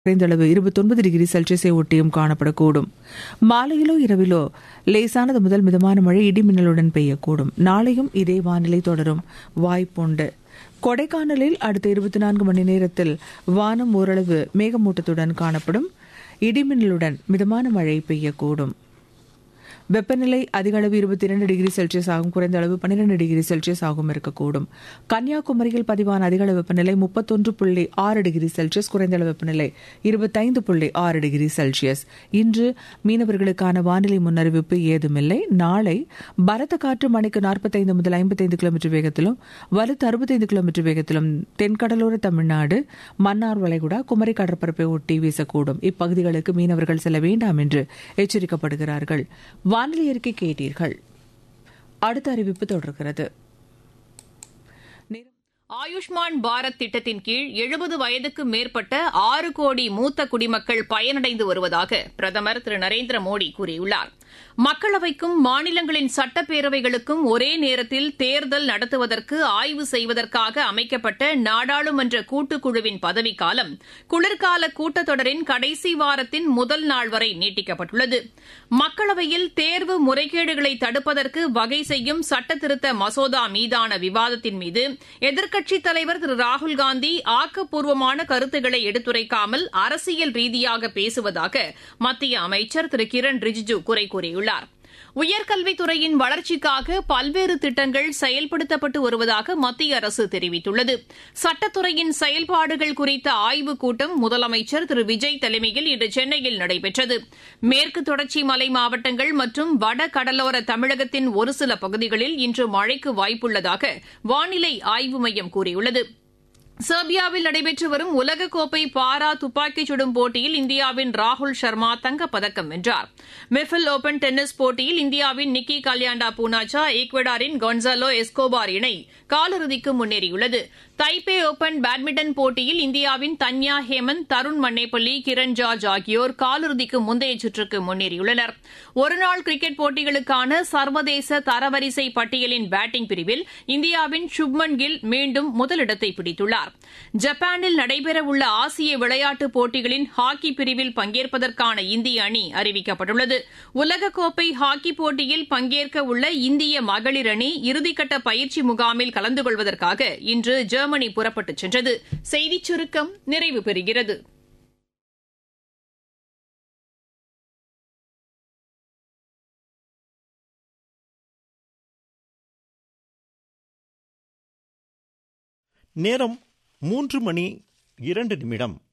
குறைந்த அளவு இருபத்தொன்பது டிகிரி செல்சியஸை ஒட்டியும் காணப்படக்கூடும் மாலையிலோ இரவிலோ லேசானது முதல் மிதமான மழை இடிமின்னலுடன் பெய்யக்கூடும் நாளையும் இதே வானிலை தொடரும் வாய்ப்புண்டு கொடைக்கானலில் அடுத்த இருபத்தி நான்கு மணி நேரத்தில் வானம் ஓரளவு மேகமூட்டத்துடன் காணப்படும் இடிமின்னலுடன் மிதமான மழை பெய்யக்கூடும் வெப்பநிலை அதிக அளவு இருபத்தி இரண்டு டிகிரி செல்சியஸ் ஆகும் குறைந்த அளவு பன்னிரண்டு டிகிரி செல்சியஸ் ஆகும் இருக்கக்கூடும் கன்னியாகுமரியில் பதிவான அதிக அளவு வெப்பநிலை முப்பத்தொன்று புள்ளி ஆறு டிகிரி செல்சியஸ் குறைந்த அளவு வெப்பநிலை இருபத்தைந்து புள்ளி ஆறு டிகிரி செல்சியஸ் இன்று மீனவர்களுக்கான வானிலை முன்னறிவிப்பு ஏதுமில்லை நாளை பலத்த காற்று மணிக்கு நாற்பத்தைந்து முதல் ஐம்பத்தைந்து கிலோமீட்டர் வேகத்திலும் வலுத்து அறுபத்தைந்து கிலோமீட்டர் வேகத்திலும் தென்கடலோர தமிழ்நாடு மன்னார் வளைகுடா குமரி கடற்பரப்பை ஒட்டி வீசக்கூடும் இப்பகுதிகளுக்கு மீனவர்கள் செல்ல வேண்டாம் என்று எச்சரிக்கப்படுகிறார்கள் வானிலை அறிக்கை கேட்டீர்கள் அடுத்த அறிவிப்பு தொடர்கிறது ஆயுஷ்மான் பாரத் திட்டத்தின் கீழ் எழுபது வயதுக்கு மேற்பட்ட ஆறு கோடி மூத்த குடிமக்கள் பயனடைந்து வருவதாக பிரதமர் திரு நரேந்திர மோடி கூறியுள்ளார் மக்களவைக்கும் மாநிலங்களின் சட்டப்பேரவைகளுக்கும் ஒரே நேரத்தில் தேர்தல் நடத்துவதற்கு ஆய்வு செய்வதற்காக அமைக்கப்பட்ட நாடாளுமன்ற கூட்டுக்குழுவின் பதவிக்காலம் குளிர்கால கூட்டத்தொடரின் கடைசி வாரத்தின் முதல் நாள் வரை நீட்டிக்கப்பட்டுள்ளது மக்களவையில் தேர்வு முறைகேடுகளை தடுப்பதற்கு வகை செய்யும் சட்டத்திருத்த மசோதா மீதான விவாதத்தின் மீது எதிர்க்கட்சித் தலைவர் திரு ராகுல்காந்தி ஆக்கப்பூர்வமான கருத்துக்களை எடுத்துரைக்காமல் அரசியல் ரீதியாக பேசுவதாக மத்திய அமைச்சர் திரு கிரண் ரிஜிஜு குறை கூறியுள்ளார் உயர்கல்வித்துறையின் வளர்ச்சிக்காக பல்வேறு திட்டங்கள் செயல்படுத்தப்பட்டு வருவதாக மத்திய அரசு தெரிவித்துள்ளது சட்டத்துறையின் செயல்பாடுகள் குறித்த ஆய்வுக் கூட்டம் முதலமைச்சர் திரு விஜய் தலைமையில் இன்று சென்னையில் நடைபெற்றது மேற்கு தொடர்ச்சி மலை மாவட்டங்கள் மற்றும் வட கடலோர தமிழகத்தின் ஒரு சில பகுதிகளில் இன்று மழைக்கு வாய்ப்புள்ளதாக வானிலை ஆய்வு மையம் கூறியுள்ளது செர்பியாவில் நடைபெற்று வரும் உலகக்கோப்பை பாரா துப்பாக்கிச் சுடும் போட்டியில் இந்தியாவின் ராகுல் சர்மா தங்கப்பதக்கம் வென்றார் மெஃபில் ஓபன் டென்னிஸ் போட்டியில் இந்தியாவின் நிக்கி கல்யாண்டா பூனாச்சா ஈக்வடாரின் கொன்சாலோ எஸ்கோபார் இணை காலிறுதிக்கு முன்னேறியுள்ளது தைப்பே ஓபன் பேட்மிண்டன் போட்டியில் இந்தியாவின் தன்யா ஹேமந்த் தருண் மன்னேப்பள்ளி கிரண் ஜார்ஜ் ஆகியோர் காலிறுதிக்கு முந்தைய சுற்றுக்கு முன்னேறியுள்ளனர் ஒருநாள் கிரிக்கெட் போட்டிகளுக்கான சர்வதேச தரவரிசை பட்டியலின் பேட்டிங் பிரிவில் இந்தியாவின் சுப்மன் கில் மீண்டும் முதலிடத்தை பிடித்துள்ளார் ஜப்பானில் நடைபெறவுள்ள ஆசிய விளையாட்டுப் போட்டிகளின் ஹாக்கி பிரிவில் பங்கேற்பதற்கான இந்திய அணி அறிவிக்கப்பட்டுள்ளது உலகக்கோப்பை ஹாக்கி போட்டியில் பங்கேற்க உள்ள இந்திய மகளிர் அணி இறுதிக்கட்ட பயிற்சி முகாமில் கலந்து கொள்வதற்காக இன்று ஜெர்மனி புறப்பட்டுச் சென்றது செய்திச் சுருக்கம் நிறைவு பெறுகிறது நேரம் மூன்று மணி இரண்டு நிமிடம்